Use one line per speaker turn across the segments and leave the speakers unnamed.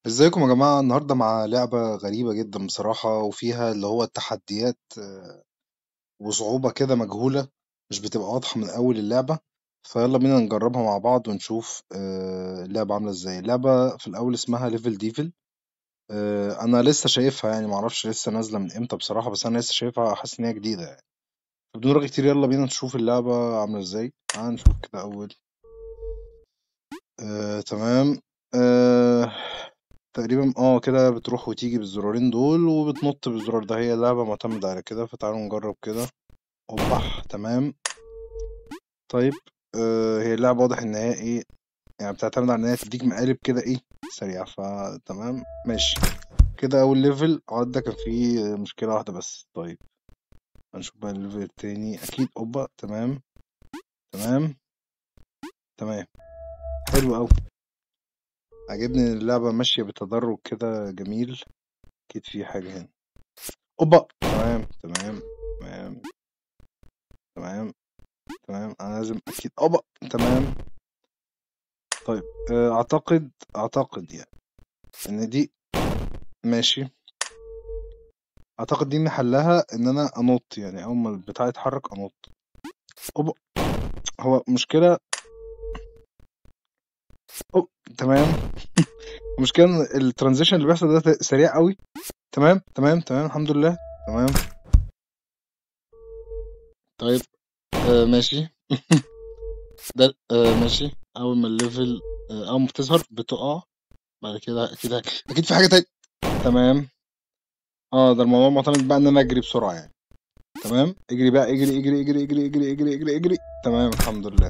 ازيكم يا جماعة النهاردة مع لعبة غريبة جدا بصراحة وفيها اللي هو التحديات آه، وصعوبة كده مجهولة مش بتبقى واضحة من أول اللعبة فيلا بينا نجربها مع بعض ونشوف آه، اللعبة عاملة ازاي اللعبة في الأول اسمها ليفل ديفل أنا لسه شايفها يعني معرفش لسه نازلة من امتى بصراحة بس أنا لسه شايفها حاسس إن هي جديدة يعني بدون رغي كتير يلا بينا نشوف اللعبة عاملة ازاي تعال نشوف كده أول آه، تمام آه، تقريبا اه كده بتروح وتيجي بالزرارين دول وبتنط بالزرار ده هي لعبة معتمدة على كده فتعالوا نجرب كده اوبح تمام طيب آه هي اللعبة واضح ان هي ايه يعني بتعتمد على ان هي تديك مقالب كده ايه سريعة فتمام ماشي كده اول ليفل عدى كان فيه مشكلة واحدة بس طيب هنشوف بقى الليفل التاني اكيد اوبا تمام تمام تمام حلو اوي عجبني ان اللعبة ماشية بتدرج كده جميل اكيد في حاجة هنا اوبا تمام تمام تمام تمام تمام انا لازم اكيد اوبا تمام طيب آه، اعتقد اعتقد يعني ان دي ماشي اعتقد دي محلها ان انا انط يعني اول ما البتاع يتحرك انط اوبا هو مشكلة أوب. تمام المشكلة ان الترانزيشن اللي بيحصل ده سريع قوي تمام تمام تمام الحمد لله تمام طيب آه ماشي ده آه ماشي اول ما الليفل آه اول ما بتظهر بتقع بعد كده اكيد اكيد في حاجة تانية تمام اه ده الموضوع معتمد بقى ان انا اجري بسرعة يعني تمام اجري بقى اجري اجري اجري اجري اجري اجري اجري اجري تمام الحمد لله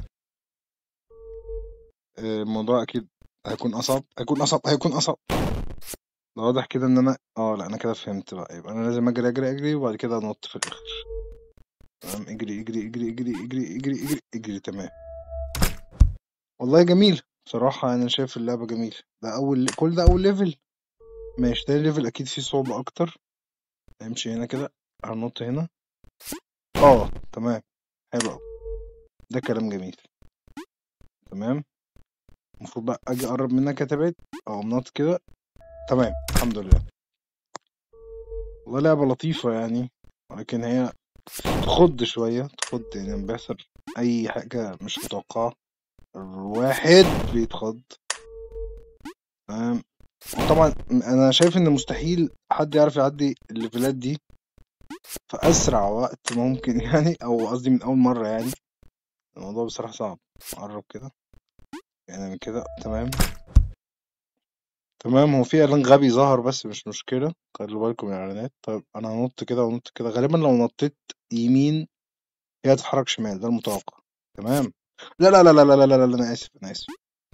آه، الموضوع اكيد هيكون اصعب هيكون اصعب هيكون اصعب ده واضح كده ان انا اه لا انا كده فهمت بقى يبقى انا لازم اجري اجري اجري وبعد كده انط في الاخر تمام اجري اجري اجري اجري اجري اجري اجري اجري تمام والله جميل بصراحة انا شايف اللعبة جميل ده اول كل ده اول ليفل ماشي تاني ليفل اكيد فيه صعوبة اكتر امشي هنا كده هنط هنا اه تمام حلو أوي ده كلام جميل تمام المفروض بقى اجي اقرب منك يا تبعد او منط كده تمام الحمد لله والله لعبة لطيفة يعني ولكن هي تخض شوية تخض يعني لما بيحصل أي حاجة مش متوقعة الواحد بيتخض تمام طبعا أنا شايف إن مستحيل حد يعرف يعدي الليفلات دي في أسرع وقت ممكن يعني أو قصدي من أول مرة يعني الموضوع بصراحة صعب أقرب كده يعني من كده تمام تمام هو في إعلان غبي ظهر بس مش مشكلة خلوا بالكم من الإعلانات طيب أنا هنط كده ونط كده غالبا لو نطيت يمين هي هتتحرك شمال ده المتوقع تمام لا لا لا لا لا لا لا, لا أنا آسف أنا آسف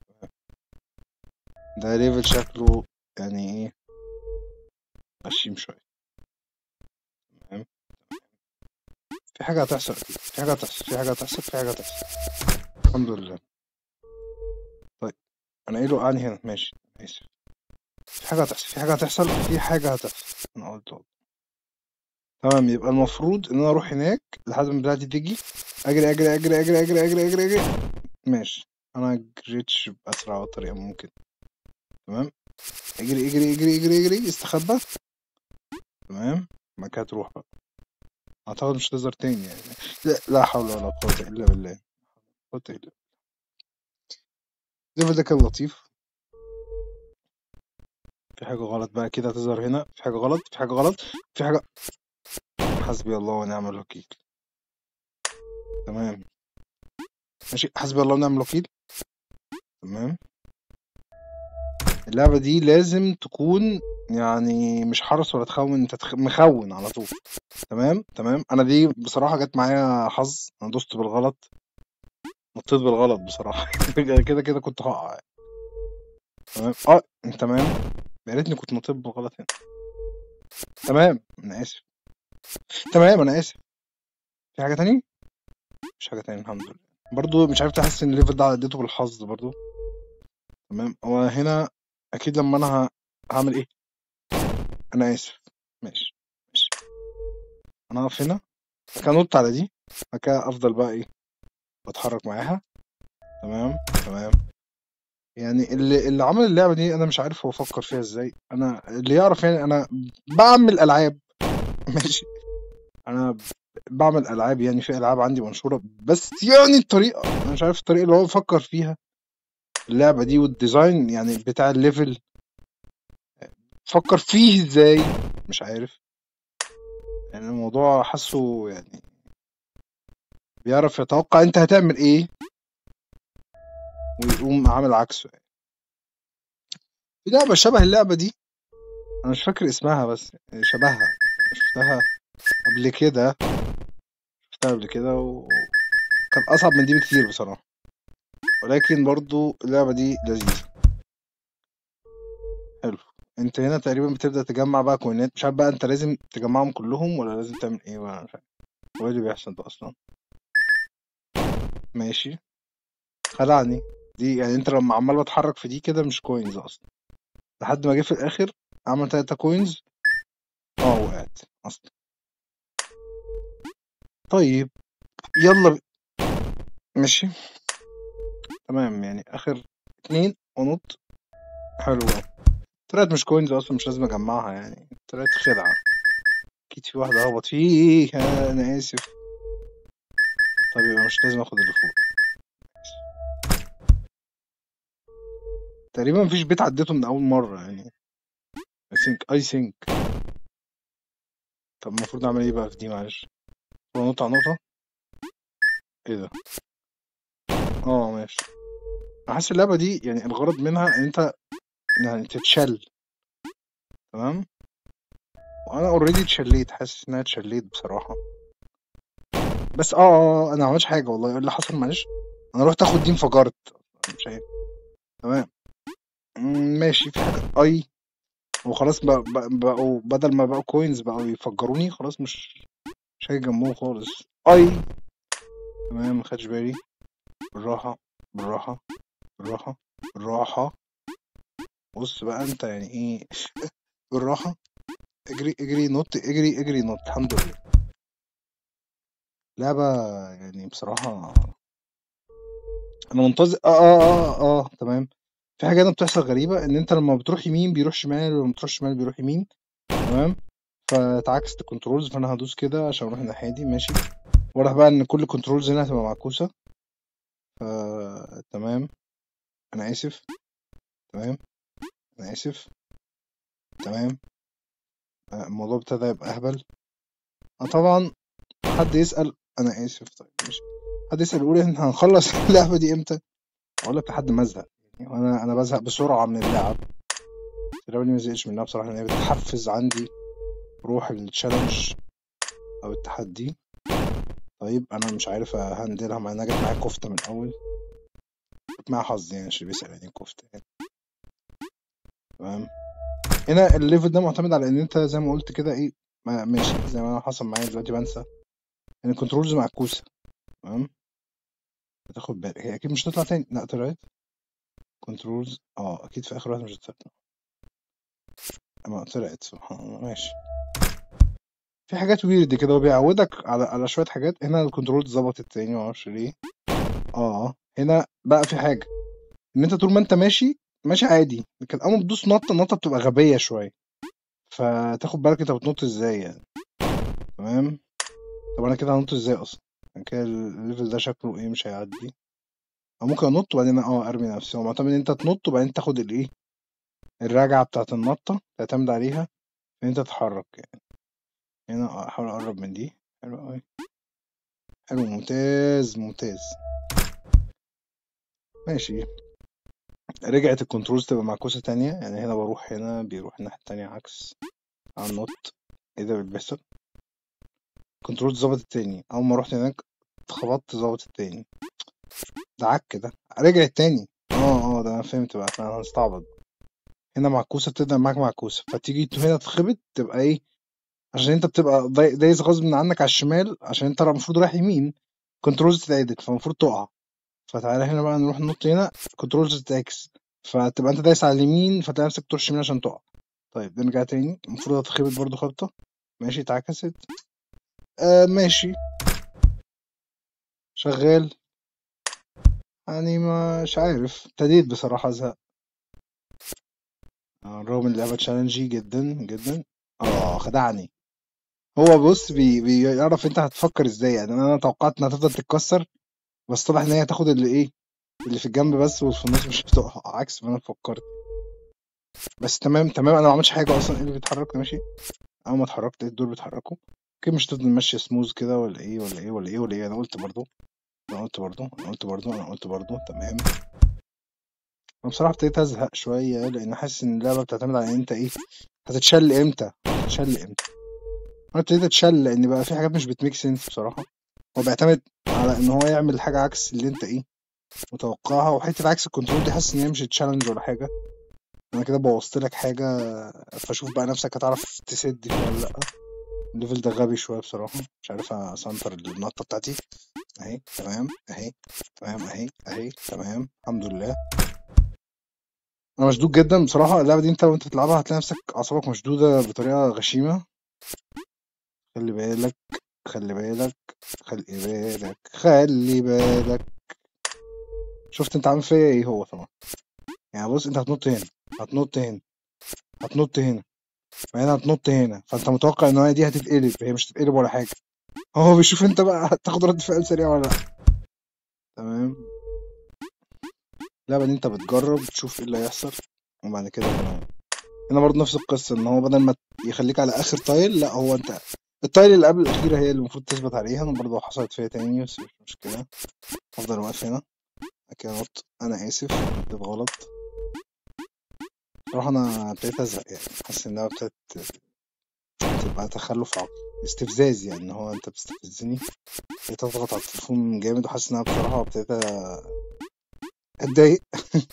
ده ليفل شكله يعني إيه غشيم شوية تمام في حاجة هتحصل أكيد في حاجة هتحصل في حاجة هتحصل في حاجة هتحصل الحمد لله طيب أنا إيه اللي وقعني هنا ماشي آسف في حاجة هتحصل في حاجة هتحصل في حاجة هتحصل أنا قلت أهو. تمام يبقى المفروض إن أنا أروح هناك لحد ما بتاعتي تيجي أجري أجري أجري أجري أجري أجري أجري أجري ماشي أنا جريتش بأسرع طريقة ممكن تمام اجري اجري اجري اجري اجري استخبى تمام ما كده تروح بقى اعتقد مش هتظهر تاني يعني لا لا حول ولا قوة الا بالله قوة الا بالله الليفل ده كان لطيف في حاجة غلط بقى كده هتظهر هنا في حاجة غلط في حاجة غلط في حاجة حسبي الله ونعم الوكيل تمام ماشي حسبي الله ونعم الوكيل تمام اللعبة دي لازم تكون يعني مش حرس ولا تخون انت تخ... مخون على طول تمام تمام انا دي بصراحة جت معايا حظ انا دوست بالغلط نطيت بالغلط بصراحة كده كده كنت هقع يعني. تمام اه تمام يا ريتني كنت نطيت بالغلط هنا تمام انا اسف تمام انا اسف في حاجة تانية مش حاجة تانية الحمد لله برضو مش عارف تحس ان الليفل ده عديته بالحظ برضو تمام هو هنا اكيد لما انا ه... هعمل ايه انا اسف ماشي ماشي انا هقف هنا كان نط على دي بعد كده افضل بقى ايه بتحرك معاها تمام تمام يعني اللي اللي عمل اللعبة دي أنا مش عارف هو فكّر فيها إزاي، أنا اللي يعرف يعني أنا باعمل ألعاب ماشي، أنا باعمل ألعاب يعني في ألعاب عندي منشورة، بس يعني الطريقة أنا مش عارف الطريقة اللي هو فكّر فيها اللعبة دي والdesign يعني بتاع الlevel فكّر فيه إزاي مش عارف. يعني الموضوع حاسّه يعني بيعرف يتوقّع أنت هتعمل إيه ويقوم عامل عكسه يعني. في لعبة شبه اللعبة دي أنا مش فاكر اسمها بس يعني شبهها شُفتها قبل كده شُفتها قبل كده وكانت أصعب من دي بكتير بصراحة، ولكن برضه اللعبة دي لذيذة. حلو، أنت هنا تقريبًا بتبدأ تجمّع بقى كوينات، مش عارف بقى أنت لازم تجمّعهم كلّهم والّا لازم تعمل إيه والّا مش عارف، هو إيه اللي بيحصل ده أصلًا؟ ماشي، خدعني، دي يعني أنت لمّا عمّال باتحرّك في دي كده مش coins أصلًا، لحد ما جه في الآخر عمل 3 coins آه وقعت أصلًا. طيب يالّا ب ماشي. تمام، يعني آخر 2 وأنُط، حلو أوي، طلعت مش coins أصلًا مش لازم أجمّعها يعني، طلعت خدعة، أكيد في واحدة أخبط فيها أنا آسف. طب يبقى مش لازم آخُد اللي فوق. تقريبًا ما فيش بيت عدّيته من أول مرّة يعني I think I think. طب المفروض أعمل إيه بقى في دي معلش؟ المفروض أنُط على النقطة؟ إيه ده؟ آه ماشي. أنا حاسس اللعبة دي يعني الغرض منها إن أنت يعني تتشَل. تمام؟ وأنا already اتشلّيت، حاسس إن أنا اتشلّيت بصراحة. بس آه، آه، آه، أنا ما عملتش حاجة والله، إيه اللي حصل معلش؟ أنا رُحت آخُد دي انفجرت، مش عارف. تمام. إمم، ماشي في حاجة I وخلاص ب ب بقوا بدل ما بقوا coins بقوا يفجّروني، خلاص مش مش هاجي جنبهم خالص. I تمام ما خدتش بالي. بالراحة، بالراحة، بالراحة، بالراحة. بُص بقى أنت يعني إيه بالراحة، اجري، اجري، نُط، اجري، اجري، نُط، الحمد لله. لعبة يعني بصراحة أنا منتظ آه، آه، آه، آه، تمام. في حاجة هنا بتحصل غريبة، إن أنت لمّا بتروح يمين بيروح شمال، ولمّا بتروح شمال بيروح يمين، تمام، فاتعكست الcontrols فأنا هادوس كده عشان أروح الناحية دي ماشي، واضح بقى إن كل الcontrols هنا هتبقى معكوسة. ف تمام، أنا آسف، تمام، أنا آسف، تمام. آآ الموضوع ابتدى يبقى أهبل. آه طبعًا حد يسأل أنا آسف طيب ماشي، حد يسأل يقول إحنا هنخلّص اللعبة دي إمتى؟ أقول لك لحد ما أزهق، يعني أنا أنا بازهق بسرعة من اللعب. اللعبة دي ما زهقتش منها بصراحة لإن هي بتحفّز عندي روح الchallenge أو التحدي. طيب أنا مش عارف أهندلها مع إنها جات معايا كُفتة من الأول. جات معايا حظ يعني عشان اللي بيسأل يعني إيه كُفتة يعني. تمام. هنا الlevel ده معتمد على إن أنت زي ما قُلت كده إيه، ما ماشي زي ما أنا حصل معايا دلوقتي بانسى إن الcontrols معكوسة، تمام. هتاخد بالك، هي أكيد مش هتطلع تاني، لأ طلعت. controls آه، أكيد في آخر واحدة مش هتطلع. ما طلعت سبحان الله ماشي. في حاجات weird كده هو بيعوّدك على على شوية حاجات، هنا الcontrols ضبطت تاني ما أعرفش ليه. آه، هنا بقى في حاجة، إن أنت طول ما أنت ماشي، ماشي عادي، لكن أول ما بتدوس نَطّة، النَطّة بتبقى غبية شوية، فتاخد بالك أنت بتنُط إزاي يعني. تمام. طب أنا كده هانُط إزاي أصلًا؟ أنا كده الlevel ده شكله إيه مش هيعدّي. أو ممكن أنُط وبعدين آه أرمي نفسي، هو معتمد إن أنت تنُط وبعدين تاخد الإيه، الرجعة بتاعة النَطّة تعتمد عليها إن أنت تتحرّك يعني. هنا أحاول أقرّب من دي، حلو أوي. حلو ممتاز، ممتاز. ماشي. رجعت الcontrols تبقى معكوسة تانية، يعني هنا باروح هنا بيروح الناحية التانية عكس على النُط. إيه ده اللي بيحصل؟ الcontrols ضبطت تاني، أول ما رُحت هناك اتخبطت ضبطت تاني. ده عك ده، رجعت تاني. آه، آه، ده أنا فهمت بقى، أنا مستعبط. هنا معكوسة بتبدأ معاك معكوسة، فتيجي ت هنا تتخبط تبقى إيه، عشان أنت بتبقى داي دايس غصبٍ عنّك على الشمال عشان أنت المفروض رايح يمين، controls تتعدل، فالمفروض تُقع. فتعالَ هنا بقى نروح ننُط هنا، controls تتعكس، فتبقى أنت دايس على اليمين، فتلاقي نفسك بتروح شمال عشان تُقع. طيب نرجع تاني، المفروض أتخبط برضه خبطة، ماشي اتعكست. آآ ماشي. شغّال. يعني مش عارف ابتديت بصراحة ازهق آه، رغم ان اللعبة تشالنجي جدا جدا اه خدعني هو بص بي بيعرف انت هتفكر ازاي يعني انا توقعت انها تفضل تتكسر بس طلع ان هي هتاخد اللي ايه اللي في الجنب بس واللي في النص مش هتقع عكس ما انا فكرت بس تمام تمام انا ما عملتش حاجة اصلا ايه اللي بيتحرك ماشي اول ما اتحركت لقيت دول بيتحركوا اوكي مش تفضل ماشية سموز كده ولا ايه ولا ايه ولا ايه ولا ايه انا قلت برضو انا قلت برضو انا قلت برضو انا قلت برضو تمام انا بصراحة ابتديت ازهق شوية لان حاسس ان اللعبة بتعتمد على ان انت ايه هتتشل امتى هتتشل امتى انا ابتديت اتشل لان بقى في حاجات مش بتميك سنس بصراحة هو بيعتمد على ان هو يعمل حاجة عكس اللي انت ايه متوقعها وحتة عكس الكنترول دي حاسس ان هي مش تشالنج ولا حاجة انا كده بوظت لك حاجة فشوف بقى نفسك هتعرف تسد فيها ولا لأ الليفل ده غبي شوية بصراحة مش عارف اسنتر النطة بتاعتي اهي تمام اهي تمام اهي اهي تمام الحمد لله انا مشدود جدا بصراحة اللعبة دي انت لو انت بتلعبها هتلاقي نفسك اعصابك مشدودة بطريقة غشيمة خلي بالك خلي بالك خلي بالك خلي بالك شفت انت عامل فيا ايه هو طبعا يعني بص انت هتنط هنا هتنط هنا هتنط هنا بعدين هتنط هنا فانت متوقع ان هي دي هتتقلب هي مش هتتقلب ولا حاجة هو بيشوف انت بقى هتاخد رد فعل سريع ولا لا تمام اللعبة دي انت بتجرب تشوف ايه اللي هيحصل وبعد كده تمام هنا برضه نفس القصة ان هو بدل ما يخليك على اخر تايل لا هو انت التايل اللي قبل الاخيرة هي اللي المفروض تثبت عليها انا برضه حصلت فيا تاني بس مش مشكلة افضل واقف هنا بعد كده انط انا اسف ده غلط بصراحة انا ابتديت ازهق يعني حاسس ان اللعبة ابتدت تبقى تخلف عقلي استفزاز يعني ان هو انت بتستفزني ابتديت اضغط على التليفون جامد وحاسس ان انا بصراحة ابتديت اتضايق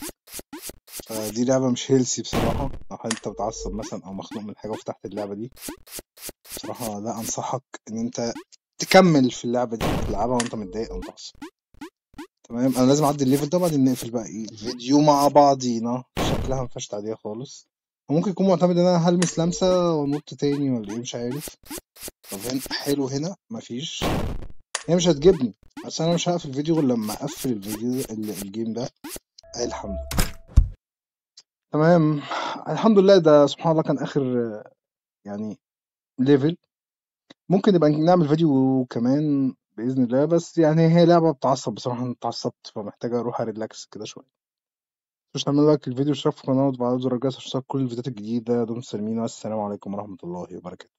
فدي لعبة مش هيلسي بصراحة لو انت بتعصب مثلا او مخنوق من حاجة وفتحت اللعبة دي بصراحة لا انصحك ان انت تكمل في اللعبة دي تلعبها وانت متضايق او متعصب تمام انا لازم اعدي الليفل ده وبعدين نقفل بقى ايه الفيديو مع بعضينا شكلها مفيهاش تعدية خالص وممكن يكون معتمد ان انا هلمس لمسة وانط تاني ولا ايه مش عارف طب هنا حلو هنا مفيش هي مش هتجيبني بس انا مش هقفل الفيديو غير لما اقفل الفيديو ال- الجيم ده أي الحمد لله تمام الحمد لله ده سبحان الله كان اخر يعني ليفل ممكن نبقى نعمل فيديو كمان باذن الله بس يعني هي لعبه بتعصب بصراحه انا اتعصبت فمحتاجه اروح اريلاكس كده شويه مش تعمل لايك الفيديو اشترك في القناه وتفعلوا زر الجرس عشان توصلك كل الفيديوهات الجديده دمتم سالمين والسلام عليكم ورحمه الله وبركاته